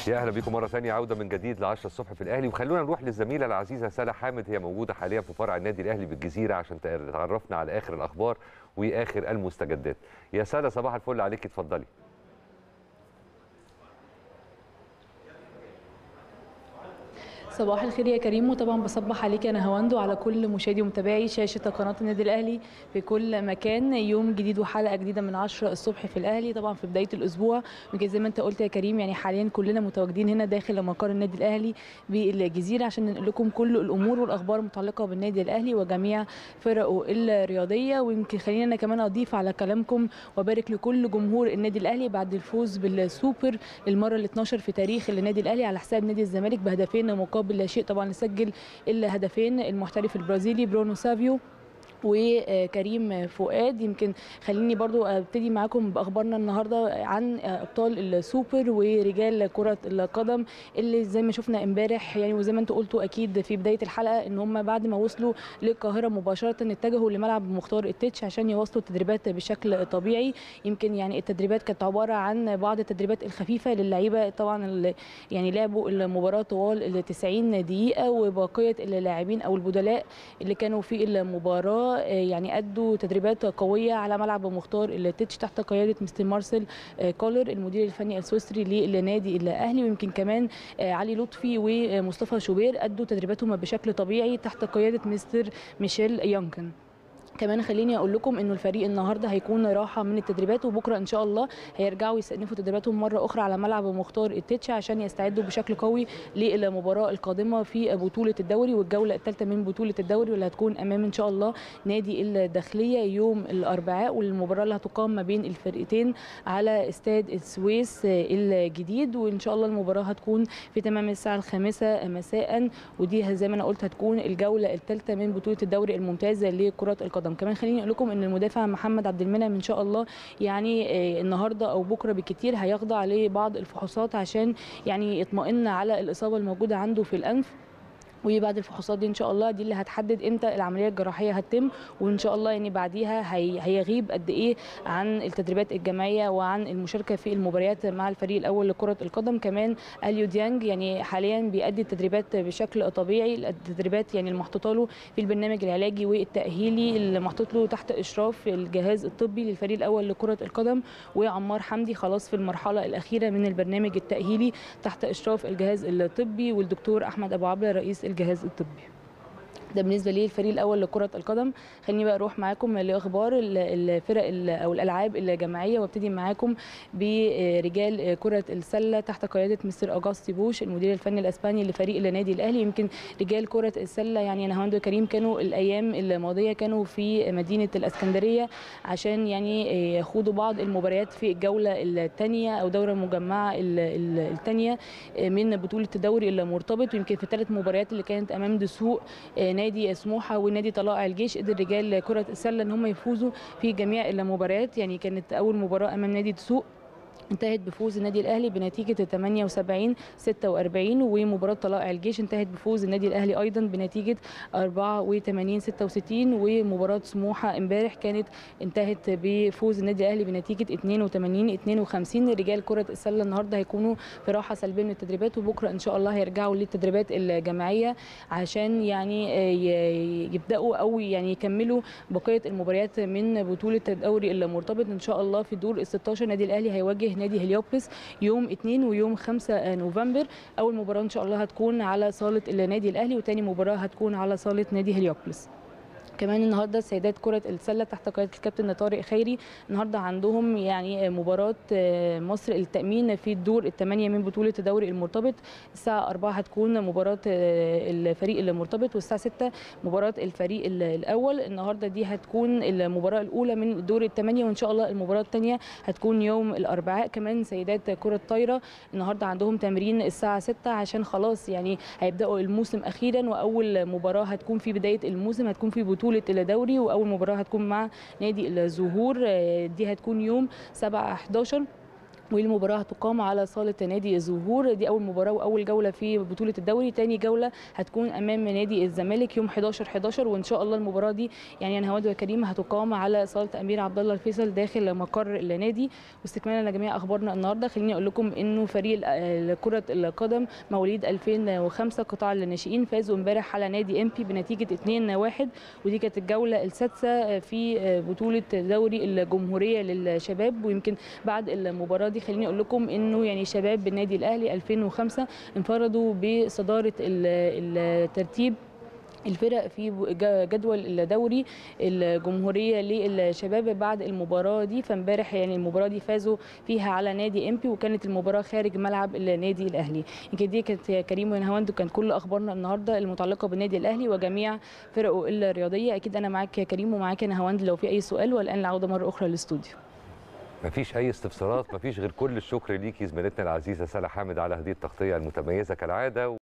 يا اهلا بيكم مره ثانيه عوده من جديد ل 10 الصبح في الاهلي وخلونا نروح للزميله العزيزه سلا حامد هي موجوده حاليا في فرع النادي الاهلي بالجزيره عشان تعرفنا على اخر الاخبار واخر المستجدات يا سلا صباح الفل عليك اتفضلي صباح الخير يا كريم وطبعا بصبح عليك يا نهاوند وعلى كل مشاهدي ومتابعي شاشه قناه النادي الاهلي في كل مكان يوم جديد وحلقه جديده من 10 الصبح في الاهلي طبعا في بدايه الاسبوع يمكن زي ما انت قلت يا كريم يعني حاليا كلنا متواجدين هنا داخل مقر النادي الاهلي بالجزيره عشان ننقل لكم كل الامور والاخبار المتعلقه بالنادي الاهلي وجميع فرقه الرياضيه ويمكن خلينا انا كمان اضيف على كلامكم وبارك لكل جمهور النادي الاهلي بعد الفوز بالسوبر للمره ال 12 في تاريخ النادي الاهلي على حساب نادي الزمالك بهدفين مقابل لا شيء طبعا سجل الهدفين المحترف البرازيلي برونو سافيو وكريم فؤاد يمكن خليني برضو ابتدي معاكم باخبارنا النهارده عن ابطال السوبر ورجال كره القدم اللي زي ما شفنا امبارح يعني وزي ما انتم قلتوا اكيد في بدايه الحلقه ان هم بعد ما وصلوا للقاهره مباشره اتجهوا لملعب مختار التتش عشان يواصلوا التدريبات بشكل طبيعي يمكن يعني التدريبات كانت عباره عن بعض التدريبات الخفيفه للعيبه طبعا اللي يعني لعبوا المباراه طوال ال 90 دقيقه وبقيه اللاعبين او البدلاء اللي كانوا في المباراه يعني ادوا تدريبات قويه على ملعب مختار التتش تحت قياده مستر مارسيل كولر المدير الفني السويسري للنادي الاهلي ويمكن كمان علي لطفي ومصطفى شوبير ادوا تدريباتهم بشكل طبيعي تحت قياده مستر ميشيل يانكن كمان خليني اقول لكم انه الفريق النهارده هيكون راحه من التدريبات وبكره ان شاء الله هيرجعوا يستأنفوا تدريباتهم مره اخرى على ملعب مختار التتش عشان يستعدوا بشكل قوي للمباراه القادمه في بطوله الدوري والجوله الثالثه من بطوله الدوري واللي هتكون امام ان شاء الله نادي الداخليه يوم الاربعاء والمباراه اللي هتقام ما بين الفرقتين على استاد السويس الجديد وان شاء الله المباراه هتكون في تمام الساعه الخامسه مساء ودي زي ما انا قلت هتكون الجوله الثالثه من بطوله الدوري الممتازه لكره القدم كمان خليني اقول لكم ان المدافع محمد عبد المنعم ان شاء الله يعني النهارده او بكره بالكتير هيخضع لبعض الفحوصات عشان يعني يطمئن على الاصابه الموجوده عنده في الانف وبعد الفحوصات دي ان شاء الله دي اللي هتحدد امتى العمليه الجراحيه هتتم وان شاء الله يعني بعديها هي هيغيب قد ايه عن التدريبات الجماعيه وعن المشاركه في المباريات مع الفريق الاول لكره القدم كمان اليو ديانج يعني حاليا بيأدي التدريبات بشكل طبيعي التدريبات يعني المحطوطه له في البرنامج العلاجي والتاهيلي اللي محطوط له تحت اشراف الجهاز الطبي للفريق الاول لكره القدم وعمار حمدي خلاص في المرحله الاخيره من البرنامج التاهيلي تحت اشراف الجهاز الطبي والدكتور احمد ابو عبله رئيس الجهاز الطبي ده بالنسبه لي الفريق الاول لكره القدم خليني بقى اروح معاكم لاخبار الفرق او الالعاب الجماعيه وابتدي معاكم برجال كره السله تحت قياده مستر اجاستي بوش المدير الفني الاسباني لفريق النادي الاهلي يمكن رجال كره السله يعني نهاوند كريم كانوا الايام الماضيه كانوا في مدينه الاسكندريه عشان يعني يخوضوا بعض المباريات في الجوله الثانيه او دوره المجمعه الثانيه من بطوله الدوري المرتبط ويمكن في الثلاث مباريات اللي كانت امام دسوق نادي سموحه ونادي طلائع الجيش قدر رجال كره السله ان هم يفوزوا في جميع المباريات يعني كانت اول مباراه امام نادي دسوق انتهت بفوز النادي الاهلي بنتيجه 78 46 ومباراه طلائع الجيش انتهت بفوز النادي الاهلي ايضا بنتيجه 84 66 ومباراه سموحه امبارح كانت انتهت بفوز النادي الاهلي بنتيجه 82 52 رجال كره السله النهارده هيكونوا في راحه سلبيه من التدريبات وبكره ان شاء الله هيرجعوا للتدريبات الجماعيه عشان يعني يبداوا او يعني يكملوا بقيه المباريات من بطوله الدوري المرتبط ان شاء الله في دور ال 16 النادي الاهلي هيواجه نادي هليوبلس يوم 2 ويوم 5 نوفمبر اول مباراه ان شاء الله هتكون على صاله النادي الاهلي وتاني مباراه هتكون على صاله نادي هليوبلس كمان النهارده سيدات كره السله تحت قياده الكابتن طارق خيري النهارده عندهم يعني مباراه مصر للتامين في الدور الثمانيه من بطوله الدوري المرتبط الساعه 4 هتكون مباراه الفريق المرتبط والساعه 6 مباراه الفريق الاول النهارده دي هتكون المباراه الاولى من الدور الثمانيه وان شاء الله المباراه الثانيه هتكون يوم الاربعاء كمان سيدات كره طايره النهارده عندهم تمرين الساعه 6 عشان خلاص يعني هيبداوا الموسم اخيرا واول مباراه هتكون في بدايه الموسم هتكون في بطوله بطوله الدوري واول مباراه هتكون مع نادي الزهور دي هتكون يوم 7 11 والمباراه هتقام على صاله نادي الزهور دي اول مباراه واول جوله في بطوله الدوري تاني جوله هتكون امام نادي الزمالك يوم 11 11 وان شاء الله المباراه دي يعني انا هواد وكريم هتقام على صاله امير عبد الله الفيصل داخل مقر النادي واستكمالا لجميع اخبارنا النهارده خليني اقول لكم انه فريق كره القدم مواليد 2005 قطاع الناشئين فازوا امبارح على نادي امبي بنتيجه 2-1 ودي كانت الجوله السادسه في بطوله دوري الجمهوريه للشباب ويمكن بعد المباراه دي خليني اقول لكم انه يعني شباب بالنادي الاهلي 2005 انفردوا بصداره الترتيب الفرق في جدول الدوري الجمهوريه للشباب بعد المباراه دي فامبارح يعني المباراه دي فازوا فيها على نادي امبي وكانت المباراه خارج ملعب النادي الاهلي يمكن دي كانت كريم ونهاوند وكان كل اخبارنا النهارده المتعلقه بالنادي الاهلي وجميع فرقه الرياضيه اكيد انا معاك يا كريم ومعاك يا نهاوند لو في اي سؤال والان العوده مره اخرى للاستوديو مفيش اي استفسارات مفيش غير كل الشكر ليكي زميلتنا العزيزه سلا حامد على هذه التغطيه المتميزه كالعاده